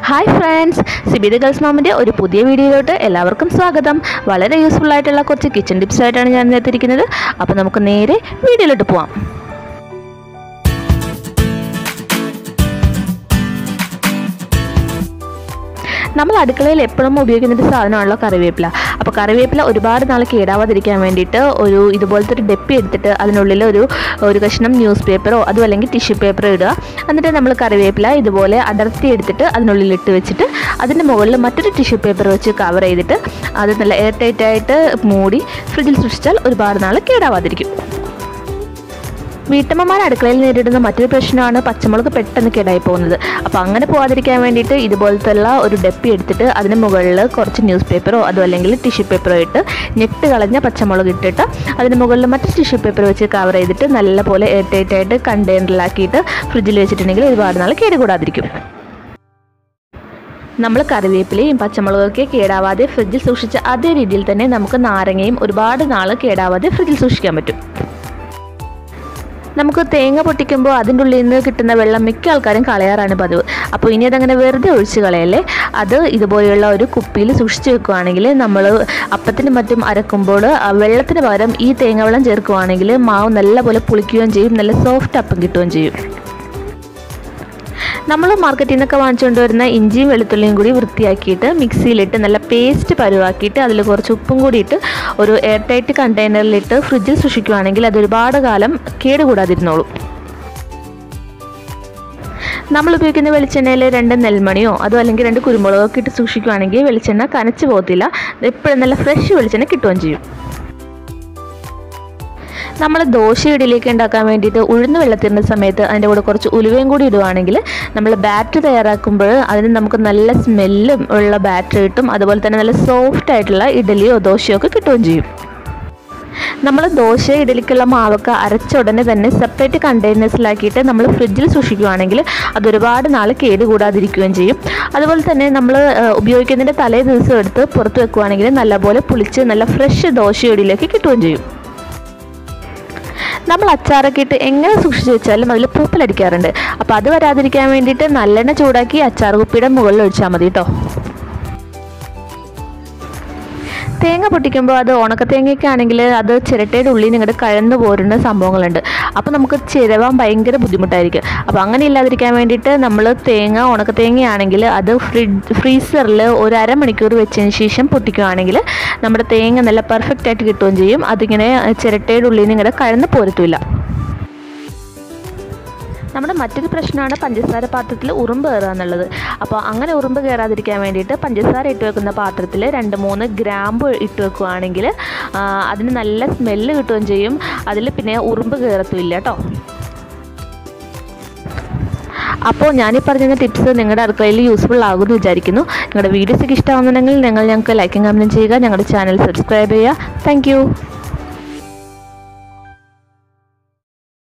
hi friends സിബിദ girls മാമിൻ്റെ ഒരു പുതിയ വീഡിയോയിലോട്ട് എല്ലാവർക്കും സ്വാഗതം വളരെ യൂസ്ഫുൾ ആയിട്ടുള്ള കുറച്ച് കിച്ചൺ ടിപ്സ് ആയിട്ടാണ് ഞാൻ എത്തിയിരിക്കുന്നത് അപ്പോൾ നമുക്ക് നേരെ വീഡിയോയിലോട്ട് പോവാം നമ്മൾ അടുക്കളയിൽ എപ്പോഴും ഉപയോഗിക്കുന്ന ഒരു സാധനമാണല്ലോ കറിവേപ്പില അപ്പോൾ കറിവേപ്പില ഒരുപാട് നാൾ കേടാവാതിരിക്കാൻ വേണ്ടിയിട്ട് ഒരു ഇതുപോലത്തെ ഒരു ഡെപ്പി എടുത്തിട്ട് അതിനുള്ളിൽ ഒരു ഒരു കഷ്ണം ന്യൂസ് പേപ്പറോ അതും അല്ലെങ്കിൽ ടിഷ്യൂ പേപ്പറോ ഇടുക എന്നിട്ട് നമ്മൾ കറിവേപ്പില ഇതുപോലെ അടർത്തി എടുത്തിട്ട് അതിനുള്ളിൽ ഇട്ട് വെച്ചിട്ട് അതിൻ്റെ മുകളിൽ മറ്റൊരു ടിഷ്യൂ പേപ്പർ വെച്ച് കവർ ചെയ്തിട്ട് അത് നല്ല എയർ ടൈറ്റ് ആയിട്ട് മൂടി ഫ്രിഡ്ജിൽ സൂക്ഷിച്ചാൽ ഒരുപാട് നാൾ കേടാവാതിരിക്കും വീട്ടമ്മമാർ അടുക്കളയിൽ നേരിടുന്ന മറ്റൊരു പ്രശ്നമാണ് പച്ചമുളക് പെട്ടെന്ന് കേടായി പോകുന്നത് അപ്പോൾ അങ്ങനെ പോകാതിരിക്കാൻ വേണ്ടിയിട്ട് ഇതുപോലത്തുള്ള ഒരു ഡപ്പി എടുത്തിട്ട് അതിന് മുകളിൽ കുറച്ച് ന്യൂസ് പേപ്പറോ അതോ അല്ലെങ്കിൽ ടിഷ്യൂ പേപ്പറോ ഇട്ട് ഞെട്ട് കളഞ്ഞ പച്ചമുളക് ഇട്ടിട്ട് അതിന് മുകളിൽ മറ്റു ടിഷ്യൂ പേപ്പർ വെച്ച് കവർ ചെയ്തിട്ട് നല്ലപോലെ എയർ ടൈറ്റ് ആയിട്ട് കണ്ടെയ്നറിലാക്കിയിട്ട് ഫ്രിഡ്ജിൽ വെച്ചിട്ടുണ്ടെങ്കിൽ ഒരുപാട് നാൾ കേടുകൂടാതിരിക്കും നമ്മൾ കറിവേപ്പിലയും പച്ചമുളകൊക്കെ കേടാവാതെ ഫ്രിഡ്ജിൽ സൂക്ഷിച്ച അതേ രീതിയിൽ തന്നെ നമുക്ക് നാരങ്ങയും ഒരുപാട് നാൾ കേടാവാതെ ഫ്രിഡ്ജിൽ സൂക്ഷിക്കാൻ പറ്റും നമുക്ക് തേങ്ങ പൊട്ടിക്കുമ്പോൾ അതിൻ്റെ ഉള്ളിൽ നിന്ന് കിട്ടുന്ന വെള്ളം മിക്ക ആൾക്കാരും കളയാറാണ് പതിവ് അപ്പോൾ ഇനി അതങ്ങനെ വെറുതെ ഒഴിച്ച് കളയല്ലേ അത് ഇതുപോലെയുള്ള ഒരു കുപ്പിയിൽ സൂക്ഷിച്ച് വെക്കുകയാണെങ്കിൽ നമ്മൾ അപ്പത്തിന് മറ്റും അരക്കുമ്പോൾ ആ വെള്ളത്തിന് പകരം ഈ തേങ്ങ വെള്ളം ചേർക്കുകയാണെങ്കിൽ മാവ് നല്ലപോലെ പുളിക്കുകയും ചെയ്യും നല്ല സോഫ്റ്റ് അപ്പം കിട്ടുകയും ചെയ്യും നമ്മൾ മാർക്കറ്റിൽ നിന്നൊക്കെ വാങ്ങിച്ചുകൊണ്ട് വരുന്ന ഇഞ്ചിയും വെളുത്തുള്ളിയും കൂടി വൃത്തിയാക്കിയിട്ട് മിക്സിയിലിട്ട് നല്ല പേസ്റ്റ് പരുവാക്കിയിട്ട് അതിൽ കുറച്ച് ഉപ്പും കൂടി ഇട്ട് ഒരു എയർ ടൈറ്റ് കണ്ടെയ്നറിലിട്ട് ഫ്രിഡ്ജിൽ സൂക്ഷിക്കുകയാണെങ്കിൽ അത് ഒരുപാട് കാലം കേടുകൂടാതിരുന്നോളും നമ്മൾ ഉപയോഗിക്കുന്ന വെളിച്ചെണ്ണയിൽ രണ്ട് നെൽമണിയോ അതോ അല്ലെങ്കിൽ രണ്ട് കുരുമുളകോ ഒക്കെ ഇട്ട് സൂക്ഷിക്കുകയാണെങ്കിൽ വെളിച്ചെണ്ണ കനച്ച് പോകത്തില്ല എപ്പോഴും നല്ല ഫ്രഷ് വെളിച്ചെണ്ണ കിട്ടുകയും ചെയ്യും നമ്മൾ ദോശ ഇഡലിയൊക്കെ ഉണ്ടാക്കാൻ വേണ്ടിയിട്ട് ഉഴുന്ന് വെള്ളത്തിൻ്റെ സമയത്ത് അതിൻ്റെ കൂടെ കുറച്ച് ഉലുവയും കൂടി ഇടുവാണെങ്കിൽ നമ്മൾ ബാറ്റർ തയ്യാറാക്കുമ്പോൾ അതിന് നമുക്ക് നല്ല സ്മെല്ലും ഉള്ള ബാറ്റർ കിട്ടും അതുപോലെ തന്നെ നല്ല സോഫ്റ്റ് ആയിട്ടുള്ള ഇഡലിയോ ദോശയോ ഒക്കെ കിട്ടുകയും ചെയ്യും നമ്മൾ ദോശ ഇഡലിക്കുള്ള മാവൊക്കെ അരച്ച ഉടനെ തന്നെ സെപ്പറേറ്റ് കണ്ടെയ്നേഴ്സിലാക്കിയിട്ട് നമ്മൾ ഫ്രിഡ്ജിൽ സൂക്ഷിക്കുകയാണെങ്കിൽ അത് ഒരുപാട് നാൾ കേടുകൂടാതിരിക്കുകയും ചെയ്യും അതുപോലെ തന്നെ നമ്മൾ ഉപയോഗിക്കുന്നതിൻ്റെ തലേ ദിവസം എടുത്ത് പുറത്ത് വെക്കുകയാണെങ്കിൽ നല്ലപോലെ പുളിച്ച് നല്ല ഫ്രഷ് ദോശ ഇഡലിയൊക്കെ കിട്ടുകയും ചെയ്യും നമ്മൾ അച്ചാറൊക്കെ ഇട്ട് എങ്ങനെ സൂക്ഷിച്ച് വെച്ചാലും അതിൽ പൂപ്പലടിക്കാറുണ്ട് അപ്പോൾ അത് വരാതിരിക്കാൻ വേണ്ടിയിട്ട് നല്ലെണ്ണ ചൂടാക്കി അച്ചാർ കുപ്പിയുടെ മുകളിൽ ഒഴിച്ചാൽ മതി കേട്ടോ തേങ്ങ പൊട്ടിക്കുമ്പോൾ അത് ഉണക്കത്തേങ്ങയൊക്കെ ആണെങ്കിൽ അത് ചിരട്ടയുടെ ഉള്ളിൽ നിങ്ങളുടെ കഴന്നു പോരുന്ന സംഭവങ്ങളുണ്ട് അപ്പോൾ നമുക്ക് ചിരവാൻ ഭയങ്കര ബുദ്ധിമുട്ടായിരിക്കും അപ്പോൾ അങ്ങനെ ഇല്ലാതിരിക്കാൻ വേണ്ടിയിട്ട് നമ്മൾ തേങ്ങ ഉണക്കത്തേങ്ങയാണെങ്കിൽ അത് ഫ്രിഡ് ഫ്രീസറിൽ ഒരു അരമണിക്കൂർ വെച്ചതിന് ശേഷം പൊട്ടിക്കുകയാണെങ്കിൽ നമ്മുടെ തേങ്ങ നല്ല പെർഫെക്റ്റ് ആയിട്ട് കിട്ടുകയും ചെയ്യും അതിങ്ങനെ ചിരട്ടയുടെ ഉള്ളിൽ നിങ്ങളുടെ കഴന്ന് പോരത്തില്ല നമ്മുടെ മറ്റൊരു പ്രശ്നമാണ് പഞ്ചസാര പാത്രത്തിൽ ഉറുമ്പ് കയറുക എന്നുള്ളത് അപ്പോൾ അങ്ങനെ ഉറുമ്പ് കയറാതിരിക്കാൻ വേണ്ടിയിട്ട് പഞ്ചസാര ഇട്ട് വെക്കുന്ന പാത്രത്തിൽ രണ്ട് മൂന്ന് ഗ്രാമ്പ് ഇട്ട് വെക്കുകയാണെങ്കിൽ അതിന് നല്ല സ്മെല്ല് കിട്ടുകയും ചെയ്യും അതിൽ പിന്നെ ഉറുമ്പ് കയറത്തുമില്ല കേട്ടോ അപ്പോൾ ഞാനീ പറഞ്ഞ ടിപ്സ് നിങ്ങളുടെ അടുക്കളയിൽ യൂസ്ഫുൾ ആകുമെന്ന് വിചാരിക്കുന്നു നിങ്ങളുടെ വീഡിയോസൊക്കെ ഇഷ്ടമാകുന്നുണ്ടെങ്കിൽ നിങ്ങൾ ഞങ്ങൾക്ക് ലൈക്കും കമൻറ്റും ചെയ്യുക ഞങ്ങളുടെ ചാനൽ സബ്സ്ക്രൈബ് ചെയ്യുക താങ്ക്